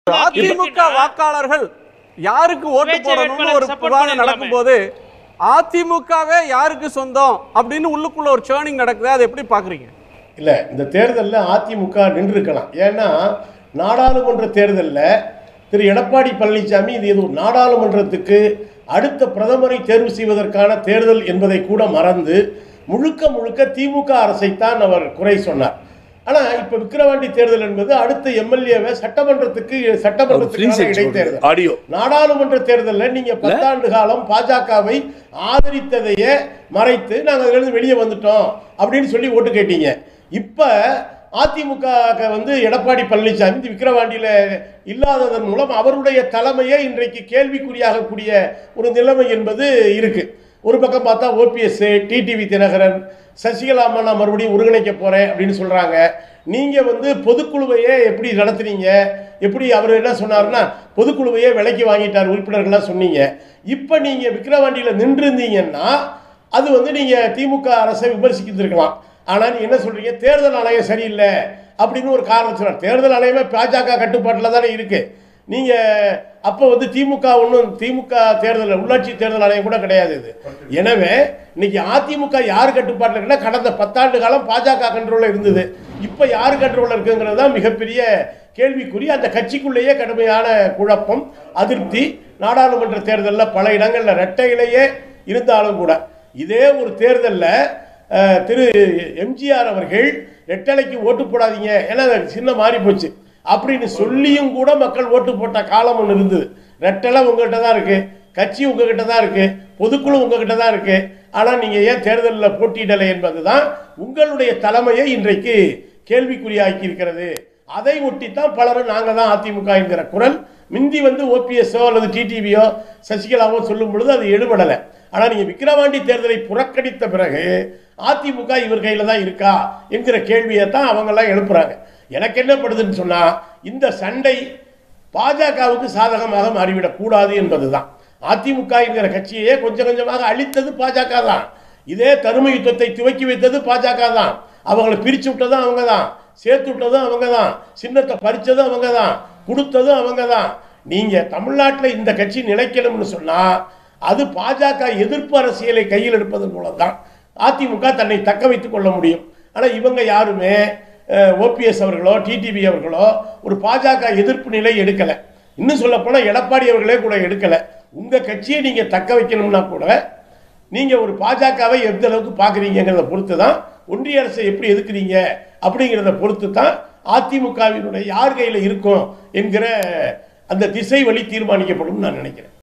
அதிமுக வாக்காளர்கள் யாருக்கு ஓட்டு சுயேட்சை போடணும்னு ஒரு வேட்பாளருக்கு support விவாதம் நடக்கும்போது அதிமுகவே யாருக்கு சொந்தம் அப்படின்னு உள்ளுக்குள்ள ஒரு சேர்னிங் நடக்குது அதை எப்படி பாக்குறீங்க இல்லை இந்த தேர்தலில் அதிமுக நின்றுருக்கலாம் ஏன்னா நாடாளுமன்ற தேர்தலில் திரு எடப்பாடி பழனிசாமி இது ஏதோ நாடாளுமன்றத்துக்கு அடுத்த பிரதமரை தேர்வு செய்வதற்கான தேர்தல் என்பதை கூட மறந்து முழுக்க முழுக்க திமுக அரசைத்தான் அவர் குறை சொன்னார் ஆனால் இப்போ விக்கிரவாண்டி தேர்தல் என்பது அடுத்த எம்எல்ஏவை சட்டமன்றத்துக்கு சட்டமன்றத்துக்கான இடைத்தேர்தல் ஆடியோ நாடாளுமன்ற தேர்தலில் நீங்க பத்தாண்டு காலம் பாஜகவை ஆதரித்ததையே மறைத்து நாங்கள் அதிலிருந்து வெளியே வந்துட்டோம் அப்படின்னு சொல்லி ஓட்டு கேட்டீங்க இப்போ அதிமுக க்கு வந்து எடப்பாடி பழனிசாமி இந்த விக்கிரவாண்டியில் இல்லாததன் மூலம் அவருடைய தலைமையே இன்றைக்கு கேள்விக்குறியாகக்கூடிய ஒரு நிலைமை என்பது இருக்கு ஒரு பக்கம் பார்த்தா ஓபிஎஸ் டிடிவி தினகரன் சசிகலா அம்மா நான் மறுபடியும் ஒருங்கிணைக்க போறேன் அப்படின்னு சொல்றாங்க நீங்க வந்து பொதுக்குழுவையே எப்படி நடத்துனீங்க எப்படி அவர் என்ன சொன்னாருன்னா பொதுக்குழுவையே விலைக்கு வாங்கிட்டார் உறுப்பினர்கள்லாம் சொன்னீங்க இப்போ நீங்க விக்கிரவாண்டியில் நின்றுருந்தீங்கன்னா அது வந்து நீங்க திமுக அரசை விமர்சிக்கிருக்கலாம் ஆனால் நீ என்ன சொல்றீங்க தேர்தல் ஆணையம் சரியில்லை அப்படின்னு ஒரு காரணம் சொல்றார் தேர்தல் ஆணையமே பாஜக கட்டுப்பாட்டில் தானே இருக்கு நீங்க அப்போ வந்து திமுக ஒன்றும் திமுக தேர்தல் உள்ளாட்சி தேர்தல் ஆணையம் கூட கிடையாது இது எனவே இன்னைக்கு அதிமுக யார் கட்டுப்பாட்டில் இருக்குன்னா கடந்த பத்தாண்டு காலம் பாஜக கண்ட்ரோலில் இருந்தது இப்போ யார் கண்ட்ரோலில் இருக்குங்கிறது தான் மிகப்பெரிய கேள்விக்குறி அந்த கட்சிக்குள்ளேயே கடுமையான குழப்பம் அதிருப்தி நாடாளுமன்ற தேர்தலில் பல இடங்களில் ரெட்டையிலேயே இருந்தாலும் கூட இதே ஒரு தேர்தலில் அஹ், திரு எம்ஜிஆர் அவர்கள் ரெட்டலைக்கு ஓட்டு போடாதீங்க ஏன்னா அது சின்ன மாறி போச்சு அப்படின்னு சொல்லியும் கூட மக்கள் ஓட்டு போட்ட காலம் ஒன்று இருந்தது ரெட்டலை உங்ககிட்ட தான் இருக்கு கட்சி உங்ககிட்ட தான் இருக்கு பொதுக்குழு உங்ககிட்ட தான் இருக்கு ஆனால் நீங்கள் ஏன் தேர்தலில் போட்டியிடலை என்பது தான் உங்களுடைய தலைமையை இன்றைக்கு கேள்விக்குறியாக்கி இருக்கிறது அதை ஒட்டித்தான் பலரும் நாங்கள் தான் அதிமுக என்கிற குரல் மிந்தி வந்து ஓபிஎஸ்ஓ அல்லது டிடிவியோ சசிகலாவோ சொல்லும் பொழுது அது எடுபடலை ஆனால் நீங்கள் விக்கிரவாண்டி தேர்தலை புறக்கணித்த பிறகு அதிமுக இவர் கையில் தான் இருக்கா என்கிற கேள்வியை தான் அவங்கெல்லாம் எழுப்புறாங்க எனக்கு என்ன படுதுன்னு சொன்னால் இந்த சண்டை பாஜகவுக்கு சாதகமாக மாறிவிடக் கூடாது என்பதுதான் அதிமுக என்கிற கட்சியையே கொஞ்சம் கொஞ்சமாக அழித்தது பாஜக தான் இதே தரும யுத்தத்தை துவக்கி வைத்தது பாஜக தான் அவங்களை பிரிச்சு விட்டதும் அவங்க தான் சேர்த்து விட்டதும் அவங்க தான் சின்னத்தை பறிச்சதும் அவங்க தான் கொடுத்ததும் அவங்க தான் நீங்க தமிழ்நாட்டில் இந்த கட்சி நிலைக்கணும்னு சொன்னா அது பாஜக எதிர்ப்பு அரசியலை கையில் எடுப்பதன் மூலம் தான் அதிமுக தன்னை தக்க வைத்துக் கொள்ள முடியும் ஆனால் இவங்க யாருமே ஓபிஎஸ் அவர்களோ டிடிவி அவர்களோ ஒரு பாஜக எதிர்ப்பு நிலை எடுக்கலை இன்னும் சொல்ல போனால் எடப்பாடி அவர்களே கூட எடுக்கலை உங்கள் கட்சியை நீங்கள் தக்க வைக்கணும்னா கூட நீங்கள் ஒரு பாஜகவை எந்த அளவுக்கு பார்க்குறீங்கிறத பொறுத்து தான் ஒன்றிய அரசை எப்படி எதுக்குறீங்க அப்படிங்கிறத பொறுத்து தான் அதிமுகவினுடைய யார் கையில் இருக்கும் என்கிற அந்த திசை வழி தீர்மானிக்கப்படும் நான் நினைக்கிறேன்